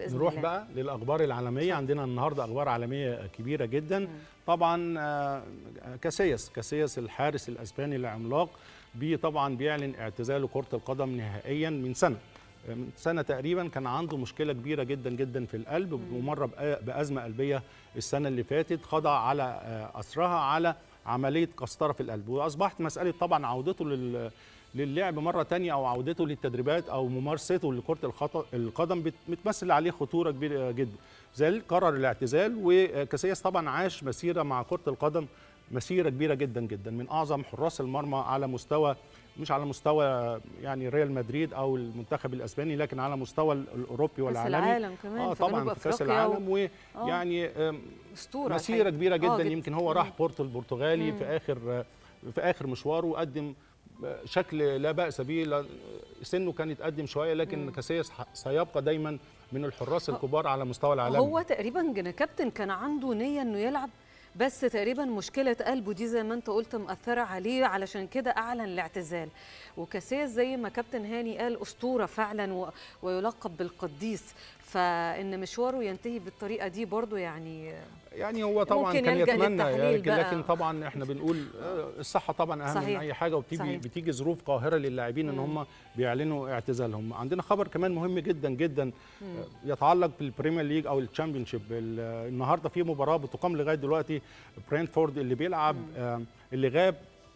بإذن نروح الله. بقى للاخبار العالميه عندنا النهارده اخبار عالميه كبيره جدا طبعا آه، كاسياس كاسياس الحارس الاسباني العملاق بي طبعا بيعلن اعتزاله كره القدم نهائيا من سنه من سنه تقريبا كان عنده مشكله كبيره جدا جدا في القلب ومر بأ- بازمه قلبيه السنه اللي فاتت خضع على آه، اثرها على عمليه قسطره في القلب واصبحت مساله طبعا عودته لل للعب مره تانية او عودته للتدريبات او ممارسته لكره الخط- القدم بت- بتمثل عليه خطوره كبيره جدا ذلك قرر الاعتزال وكاسياس طبعا عاش مسيره مع كره القدم مسيره كبيره جدا جدا من اعظم حراس المرمى على مستوى مش على مستوى يعني ريال مدريد او المنتخب الاسباني لكن على مستوى الاوروبي كاس والعالمي العالم كمان اه في جنوب طبعا في كاس أفريقيا و- العالم ويعني آم، اسطوره مسيره الحقيقة. كبيره آه، جدا جداً. يمكن هو راح بورتو البرتغالي في اخر في اخر مشواره وقدم شكل لا باس به لا- سنه كان يتقدم شويه لكن كاسياس ح- سيبقى دايما من الحراس الكبار على مستوى العالم هو تقريبا جن- كابتن كان عنده نيه انه يلعب بس تقريبا مشكله قلبه دي زي ما انت قلت مأثره عليه علشان كده اعلن الاعتزال وكاسياس زي ما كابتن هاني قال اسطوره فعلا و... ويلقب بالقديس فان مشواره ينتهي بالطريقه دي برضو يعني يعني هو طبعا ممكن كان يلجأ يتمنى للتحليل لكن, بقى. لكن طبعا احنا بنقول آه، الصحه طبعا اهم صحيح. من اي حاجه وبتيجي صحيح. بتيجي ظروف قاهره للاعبين ان هم بيعلنوا اعتزالهم عندنا خبر كمان مهم جدا جدا آه، يتعلق بالبريمير ليج او الشامبيونشيب ال- النهارده في مباراه بتقام لغايه دلوقتي برينفورد اللي بيلعب آه، اللي غاب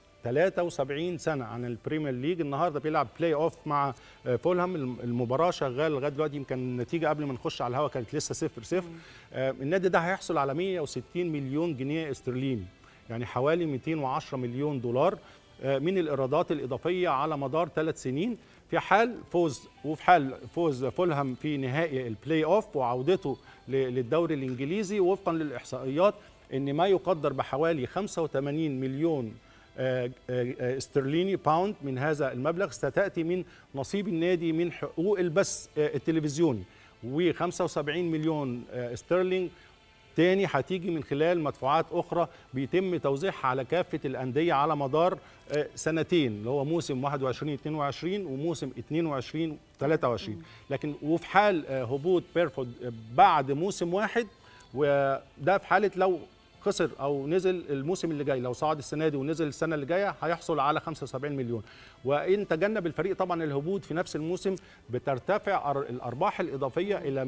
73 سنه عن البريمير ليج النهارده بيلعب بلاي اوف مع آه، فولهام الم- المباراه شغال لغايه دلوقتي يمكن النتيجه قبل ما نخش على الهواء كانت لسه 0 0 آه، النادي ده هيحصل على 160 مليون جنيه استرليني يعني حوالي 210 مليون دولار آه، من الايرادات الاضافيه على مدار ثلاث سنين في حال فوز وفي حال فوز فولهام في نهائي البلاي اوف وعودته ل- للدوري الانجليزي وفقا للاحصائيات ان ما يقدر بحوالي 85 مليون آه، آه، آه، استرليني باوند من هذا المبلغ ستاتي من نصيب النادي من حقوق البث آه، التلفزيوني و75 مليون آه، استرلينج تاني هتيجي من خلال مدفوعات اخرى بيتم توزيعها على كافه الانديه على مدار آه، سنتين اللي هو موسم 21 22 وموسم 22 23 لكن وفي حال آه، هبوط بيرفورد آه، بعد موسم واحد وده في حاله لو خسر او نزل الموسم اللي جاي لو صعد السنه دي ونزل السنه اللي جايه هيحصل على 75 مليون وان تجنب الفريق طبعا الهبوط في نفس الموسم بترتفع أر- الارباح الاضافيه الى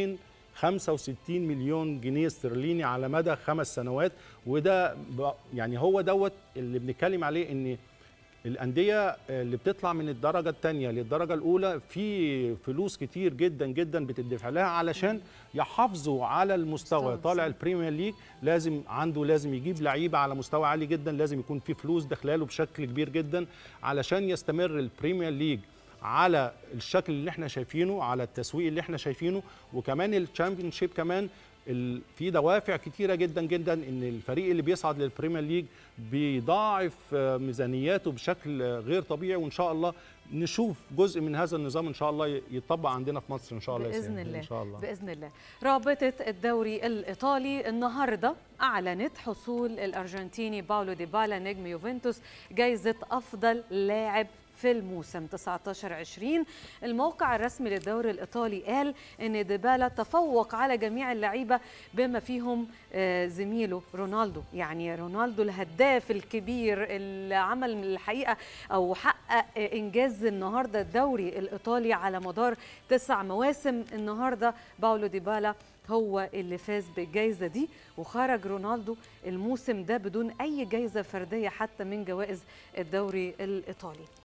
265 مليون جنيه استرليني على مدى خمس سنوات وده ب- يعني هو دوت اللي بنتكلم عليه ان الانديه اللي بتطلع من الدرجه الثانيه للدرجه الاولى في فلوس كتير جدا جدا بتدفع لها علشان يحافظوا على المستوى مستوى، طالع صح. البريمير ليج لازم عنده لازم يجيب لعيبه على مستوى عالي جدا لازم يكون في فلوس داخلاله بشكل كبير جدا علشان يستمر البريمير ليج على الشكل اللي احنا شايفينه على التسويق اللي احنا شايفينه وكمان الشامبيونشيب كمان ال- في دوافع كتيره جدا جدا ان الفريق اللي بيصعد للبريمير ليج بيضاعف آه، ميزانياته بشكل آه، غير طبيعي وان شاء الله نشوف جزء من هذا النظام ان شاء الله ي- يطبق عندنا في مصر ان شاء الله يا باذن سيدي. الله ان شاء الله باذن الله رابطه الدوري الايطالي النهارده اعلنت حصول الارجنتيني باولو ديبالا نجم يوفنتوس جائزه افضل لاعب في الموسم 19 20 الموقع الرسمي للدوري الايطالي قال ان ديبالا تفوق على جميع اللعيبه بما فيهم آه، زميله رونالدو يعني رونالدو الهداف الكبير اللي عمل الحقيقه او حقق آه، انجاز النهارده الدوري الايطالي على مدار تسع مواسم النهارده باولو ديبالا هو اللي فاز بالجائزه دي وخرج رونالدو الموسم ده بدون اي جائزه فرديه حتى من جوائز الدوري الايطالي